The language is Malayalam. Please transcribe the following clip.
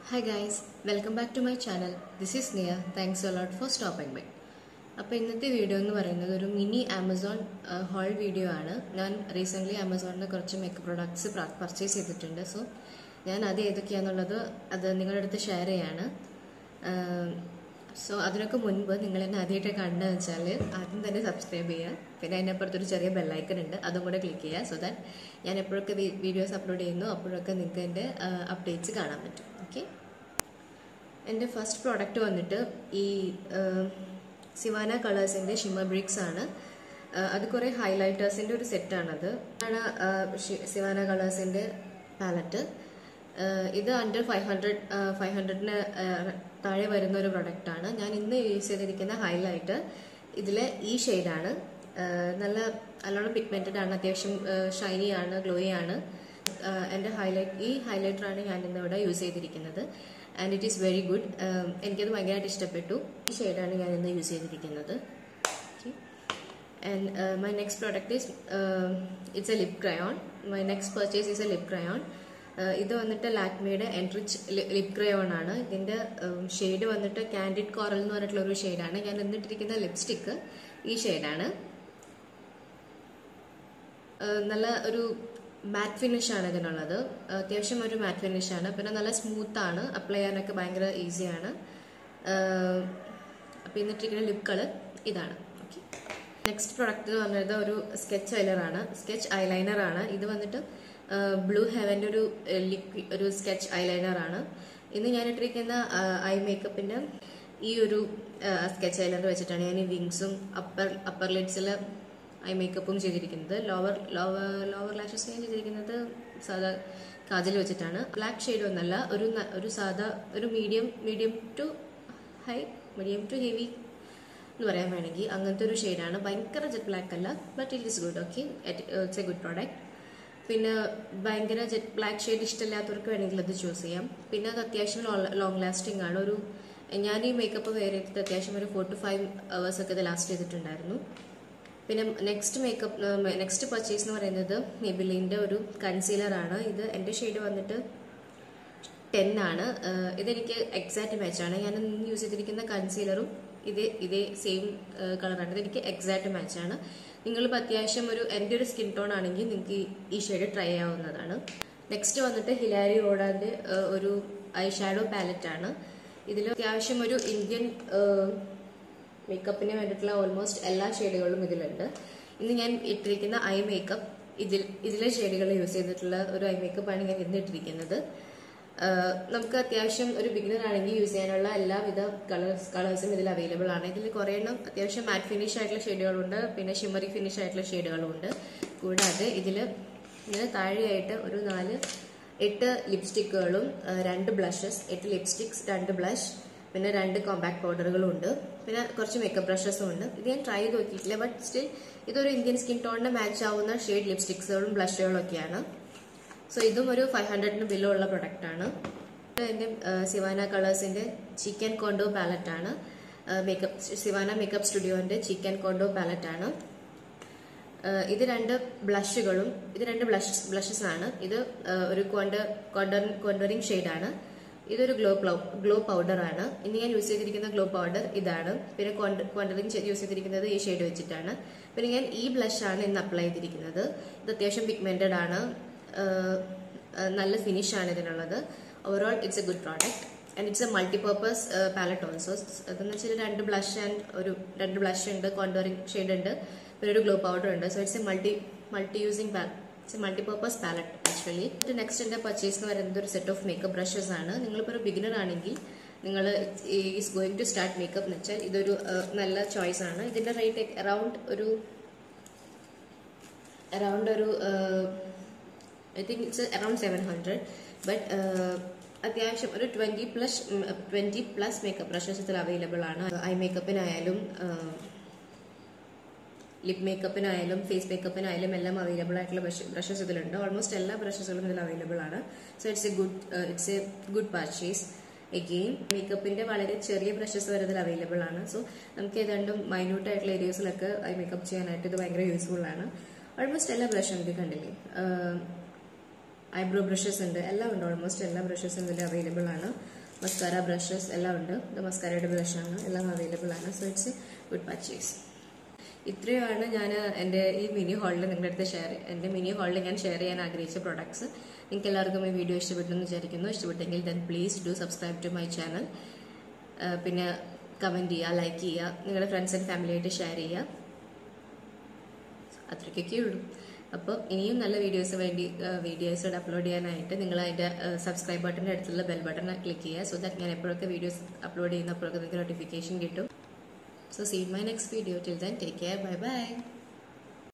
Hi guys, welcome back to my channel. This is Nia. Thanks a lot for stopping by. അപ്പോൾ ഇന്നത്തെ വീഡിയോ എന്ന് പറയുന്നത് ഒരു മിനി ആമസോൺ ഹോൾ വീഡിയോ ആണ് ഞാൻ റീസെൻ്റ്ലി ആമസോണിൽ കുറച്ച് മേക്കപ്പ് പ്രൊഡക്ട്സ് പർച്ചേസ് ചെയ്തിട്ടുണ്ട് സോ ഞാൻ അത് ഏതൊക്കെയാണെന്നുള്ളത് അത് നിങ്ങളുടെ അടുത്ത് ഷെയർ ചെയ്യാണ് സോ അതിനൊക്കെ മുൻപ് നിങ്ങൾ എന്നെ ആദ്യമായിട്ട് കണ്ടെന്ന് വെച്ചാൽ ആദ്യം തന്നെ സബ്സ്ക്രൈബ് ചെയ്യുക പിന്നെ അതിനപ്പുറത്തൊരു ചെറിയ ബെല്ലൈക്കൺ ഉണ്ട് അതും കൂടെ ക്ലിക്ക് ചെയ്യുക സോ ദാറ്റ് ഞാൻ എപ്പോഴൊക്കെ വീഡിയോസ് അപ്ലോഡ് ചെയ്യുന്നു അപ്പോഴൊക്കെ നിങ്ങൾക്ക് എൻ്റെ അപ്ഡേറ്റ്സ് കാണാൻ പറ്റും ഓക്കെ എൻ്റെ ഫസ്റ്റ് പ്രോഡക്റ്റ് വന്നിട്ട് ഈ സിവാന കളേഴ്സിൻ്റെ ഷിമർ ബ്രിക്സ് ആണ് അത് കുറേ ഹൈലൈറ്റേഴ്സിൻ്റെ ഒരു സെറ്റാണത് ആണ് സിവാന കളേഴ്സിൻ്റെ പാലറ്റ് ഇത് അണ്ടർ ഫൈവ് ഹൺഡ്രഡ് ഫൈവ് ഹൺഡ്രഡിന് താഴെ വരുന്ന ഒരു പ്രൊഡക്റ്റാണ് ഞാൻ ഇന്ന് യൂസ് ചെയ്തിരിക്കുന്ന ഹൈലൈറ്റർ ഇതിലെ ഈ ഷെയ്ഡാണ് നല്ല നല്ലോണം പിഗ്മെൻറ്റഡ് ആണ് അത്യാവശ്യം ഷൈനി ആണ് ഗ്ലോയി ആണ് എൻ്റെ ഹൈലൈറ്റ് ഈ ഹൈലൈറ്ററാണ് ഞാൻ ഇന്നിവിടെ യൂസ് ചെയ്തിരിക്കുന്നത് and it is very good എനിക്കത് ഭയങ്കരമായിട്ട് ഇഷ്ടപ്പെട്ടു ഈ ഷെയ്ഡാണ് ഞാൻ ഇന്ന് യൂസ് ചെയ്തിരിക്കുന്നത് and my next product is it's a lip crayon my next purchase is a lip crayon ഇത് വന്നിട്ട് ലാക്മിയുടെ എൻട്രിച്ച് ലിപ് ക്രയോൺ ആണ് ഇതിൻ്റെ ഷെയ്ഡ് വന്നിട്ട് കാൻഡിഡ് കോറൽ എന്ന് പറഞ്ഞിട്ടുള്ള ഒരു ഷെയ്ഡാണ് ഞാൻ എന്നിട്ടിരിക്കുന്ന ലിപ്സ്റ്റിക്ക് ഈ ഷെയ്ഡാണ് നല്ല ഒരു മാറ്റ് ഫിനിഷ് ആണ് ഇതിനുള്ളത് അത്യാവശ്യം ഒരു മാറ്റ് ഫിനിഷ് ആണ് പിന്നെ നല്ല സ്മൂത്ത് ആണ് അപ്ലൈ ചെയ്യാനൊക്കെ ഭയങ്കര ഈസിയാണ് അപ്പോൾ ഇന്നിട്ടിരിക്കുന്ന ലിപ് കളർ ഇതാണ് ഓക്കെ നെക്സ്റ്റ് പ്രൊഡക്റ്റ് എന്ന് പറഞ്ഞത് ഒരു സ്കെച്ച് ഐലർ ആണ് സ്കെച്ച് ഐലൈനർ ആണ് ഇത് വന്നിട്ട് ബ്ലൂ ഹെവൻ്റെ ഒരു ലിക്വി ഒരു സ്കെച്ച് ഐലൈനർ ആണ് ഇന്ന് ഞാൻ ഇട്ടിരിക്കുന്ന ഐ മേക്കപ്പിൻ്റെ ഈ ഒരു സ്കെച്ച് ഐലൈനർ വെച്ചിട്ടാണ് ഞാൻ ഈ വിങ്സും അപ്പർ അപ്പർ ലിഡ്സിൽ ഐ മേക്കപ്പും ചെയ്തിരിക്കുന്നത് ലോവർ ലോവർ ലോവർ ലാഷസ് ഞാൻ ചെയ്തിരിക്കുന്നത് സാധാ കാജൽ വെച്ചിട്ടാണ് ബ്ലാക്ക് ഷെയ്ഡ് ഒന്നല്ല ഒരു ഒരു സാധാ ഒരു medium medium to high medium to heavy എന്ന് പറയാൻ വേണമെങ്കിൽ അങ്ങനത്തെ ഒരു ഷെയ്ഡാണ് ഭയങ്കര ജെറ്റ് ബ്ലാക്ക് അല്ല but it is good okay it's a good product പിന്നെ ഭയങ്കര ജെറ്റ് ബ്ലാക്ക് ഷെയ്ഡ് ഇഷ്ടമില്ലാത്തവർക്ക് വേണമെങ്കിൽ അത് ചൂസ് ചെയ്യാം പിന്നെ അത് അത്യാവശ്യം ലോങ് ലാസ്റ്റിംഗ് ആണ് ഒരു ഞാൻ ഈ മേക്കപ്പ് വെയർ ചെയ്തിട്ട് അത്യാവശ്യം ഒരു ഫോർ ടു ഫൈവ് അവേഴ്സ് ഒക്കെ ഇത് ലാസ്റ്റ് ചെയ്തിട്ടുണ്ടായിരുന്നു പിന്നെ നെക്സ്റ്റ് മേക്കപ്പ് നെക്സ്റ്റ് പർച്ചേസ് എന്ന് പറയുന്നത് മെബിലിൻ്റെ ഒരു കൺസീലർ ആണ് ഇത് എൻ്റെ ഷെയ്ഡ് വന്നിട്ട് ടെൻ ആണ് ഇതെനിക്ക് എക്സാക്റ്റ് മാച്ചാണ് ഞാൻ യൂസ് ചെയ്തിരിക്കുന്ന കൺസീലറും ഇതേ ഇതേ സെയിം കളറാണ് ഇതെനിക്ക് എക്സാക്റ്റ് മാച്ചാണ് നിങ്ങളിപ്പോൾ അത്യാവശ്യം ഒരു എൻ്റെ ഒരു സ്കിൻ ടോൺ ആണെങ്കിൽ നിങ്ങൾക്ക് ഈ ഷെയ്ഡ് ട്രൈ ചെയ്യാവുന്നതാണ് നെക്സ്റ്റ് വന്നിട്ട് ഹിലാരി റോഡാൻ്റെ ഒരു ഐ ഷാഡോ പാലറ്റ് ആണ് ഇതിൽ അത്യാവശ്യം ഒരു ഇന്ത്യൻ മേക്കപ്പിന് വേണ്ടിയിട്ടുള്ള ഓൾമോസ്റ്റ് എല്ലാ ഷെയ്ഡുകളും ഇതിലുണ്ട് ഇന്ന് ഞാൻ ഇട്ടിരിക്കുന്ന ഐ മേക്കപ്പ് ഇതിൽ ഇതിലെ ഷെയ്ഡുകൾ യൂസ് ചെയ്തിട്ടുള്ള ഒരു ഐ മേക്കപ്പാണ് ഞാൻ ഇന്ന് ഇട്ടിരിക്കുന്നത് നമുക്ക് അത്യാവശ്യം ഒരു ബിഗിനർ ആണെങ്കിൽ യൂസ് ചെയ്യാനുള്ള എല്ലാവിധ കളേഴ്സ് കളേഴ്സും ഇതിൽ അവൈലബിൾ ആണ് ഇതിൽ കുറേ എണ്ണം അത്യാവശ്യം മാറ്റ് ഫിനിഷ് ആയിട്ടുള്ള ഷെയ്ഡുകളുണ്ട് പിന്നെ ഷിമറി ഫിനിഷ് ആയിട്ടുള്ള ഷെയ്ഡുകളും ഉണ്ട് കൂടാതെ ഇതിൽ ഇതിന് താഴെയായിട്ട് ഒരു നാല് എട്ട് ലിപ്സ്റ്റിക്കുകളും രണ്ട് ബ്ലഷസ് എട്ട് ലിപ്സ്റ്റിക്സ് രണ്ട് ബ്ലഷ് പിന്നെ രണ്ട് കോമ്പാക്ട് പൗഡറുകളും ഉണ്ട് പിന്നെ കുറച്ച് മേക്കപ്പ് ബ്രഷസും ഉണ്ട് ഇത് ഞാൻ ട്രൈ ചെയ്ത് നോക്കിയിട്ടില്ല ബട്ട് സ്റ്റിൽ ഇതൊരു ഇന്ത്യൻ സ്കിൻ ടോണിന് മാച്ച് ആവുന്ന ഷെയ്ഡ് ലിപ്സ്റ്റിക്സുകളും ബ്ലഷുകളും ഒക്കെയാണ് സോ ഇതും ഒരു ഫൈവ് ഹൺഡ്രഡിന് ബില്ലുള്ള പ്രൊഡക്റ്റ് ആണ് എൻ്റെ സിവാന കളേഴ്സിൻ്റെ ചിക്കൻ കോണ്ടോ പാലറ്റ് ആണ് മേക്കപ്പ് സിവാന മേക്കപ്പ് സ്റ്റുഡിയോൻ്റെ ചിക്കൻ കോണ്ടോ പാലറ്റ് ആണ് ഇത് രണ്ട് ബ്ലഷുകളും ഇത് രണ്ട് ബ്ലഷ് ബ്ലഷസ് ആണ് ഇത് ഒരു കോണ്ടർ കോണ്ടർ കോണ്ടറിങ് ഷെയ്ഡാണ് ഇതൊരു ഗ്ലോ പ്ലൗ ഗ്ലോ പൗഡർ ആണ് ഇന്ന് ഞാൻ യൂസ് ചെയ്തിരിക്കുന്ന ഗ്ലോ പൗഡർ ഇതാണ് പിന്നെ കോണ്ടറിങ് യൂസ് ചെയ്തിരിക്കുന്നത് ഈ ഷെയ്ഡ് വെച്ചിട്ടാണ് പിന്നെ ഞാൻ ഈ ബ്ലഷ് ആണ് ഇന്ന് അപ്ലൈ ചെയ്തിരിക്കുന്നത് ഇത് അത്യാവശ്യം പിഗ്മെന്റഡ് ആണ് നല്ല ഫിനിഷ് ആണ് ഇതിനുള്ളത് overall it's a good product and it's a multipurpose palette also അതെന്ന് വെച്ചാൽ രണ്ട് ബ്ലഷ് ആൻഡ് ഒരു രണ്ട് ബ്ലഷ് ഉണ്ട് കോണ്ടോറിങ് ഷെയ്ഡ് ഉണ്ട് പിന്നെ ഒരു ഗ്ലോ പൗഡർ ഉണ്ട് so it's a multi multi using it's a multipurpose palette actually next എൻ്റെ പർച്ചേസ് എന്ന് പറയുന്നത് ഒരു സെറ്റ് ഓഫ് മേക്കപ്പ് ബ്രഷസ് ആണ് നിങ്ങളിപ്പോൾ ഒരു ബിഗിനർ ആണെങ്കിൽ നിങ്ങൾ is going to start makeup എന്ന് വെച്ചാൽ ഇതൊരു നല്ല ചോയ്സ് ആണ് ഇതിൻ്റെ റേറ്റ് അറൗണ്ട് ഒരു അറൗണ്ട് ഒരു I think it's around seven hundred but അത്യാവശ്യം ഒരു twenty plus twenty plus makeup brushes ഇതിൽ അവൈലബിൾ ആണ് ഐ മേക്കപ്പിനായാലും ലിപ് മേക്കപ്പിനായാലും ഫേസ് മേക്കപ്പിനായാലും എല്ലാം അവൈലബിൾ ആയിട്ടുള്ള ബ്രഷസ് ഇതിലുണ്ട് ഓൾമോസ്റ്റ് എല്ലാ ബ്രഷസുകളും ഇതിൽ അവൈലബിൾ ആണ് so it's a good it's a good purchase again മേക്കപ്പിന്റെ വളരെ ചെറിയ ബ്രഷസ് വരെ ഇതിൽ അവൈലബിൾ ആണ് സോ നമുക്ക് ഏതാണ്ടും മൈന്യൂട്ട് ആയിട്ടുള്ള ഏരിയസിലൊക്കെ ഐ മേക്കപ്പ് ചെയ്യാനായിട്ട് ഇത് ഭയങ്കര യൂസ്ഫുൾ ആണ് ഓൾമോസ്റ്റ് എല്ലാ ബ്രഷും ഇത് കണ്ടില്ലേ ഐബ്രോ ബ്രഷസ് ഉണ്ട് എല്ലാം ഉണ്ട് ഓൾമോസ്റ്റ് എല്ലാ ബ്രഷസും ഇതിൽ അവൈലബിൾ ആണ് മസ്കാര ബ്രഷസ് എല്ലാം ഉണ്ട് ഇത് മസ്കാരയുടെ ബ്രഷാണ് എല്ലാം അവൈലബിൾ ആണ് സോ ഇറ്റ്സ് ഗുഡ് പർച്ചേസ് ഇത്രയുമാണ് ഞാൻ എൻ്റെ ഈ മിനി ഹാളിൽ നിങ്ങളുടെ അടുത്ത് ഷെയർ എൻ്റെ മിനി ഹാളിൽ ഞാൻ ഷെയർ ചെയ്യാൻ ആഗ്രഹിച്ച പ്രോഡക്ട്സ് നിങ്ങൾക്ക് എല്ലാവർക്കും ഈ വീഡിയോ ഇഷ്ടപ്പെട്ടെന്ന് വിചാരിക്കുന്നു ഇഷ്ടപ്പെട്ടെങ്കിൽ then please do subscribe to my channel പിന്നെ കമൻറ്റ് ചെയ്യുക ലൈക്ക് ചെയ്യുക നിങ്ങളുടെ ഫ്രണ്ട്സ് ആൻഡ് ഫാമിലിയായിട്ട് ഷെയർ ചെയ്യുക അത്രയ്ക്കൊക്കെ ഉള്ളൂ അപ്പോൾ ഇനിയും നല്ല വീഡിയോസ് വേണ്ടി വീഡിയോസ് അപ്ലോഡ് ചെയ്യാനായിട്ട് നിങ്ങൾ അതിൻ്റെ സബ്സ്ക്രൈബ് ബട്ടൻ്റെ അടുത്തുള്ള ബെൽ ബട്ടൺ ക്ലിക്ക് ചെയ്യുക സോ ദാറ്റ് ഞാൻ എപ്പോഴൊക്കെ വീഡിയോസ് അപ്ലോഡ് ചെയ്യുന്നപ്പോഴൊക്കെ നിങ്ങൾക്ക് നോട്ടിഫിക്കേഷൻ കിട്ടും So see you in my next video. Till then, take care. Bye bye.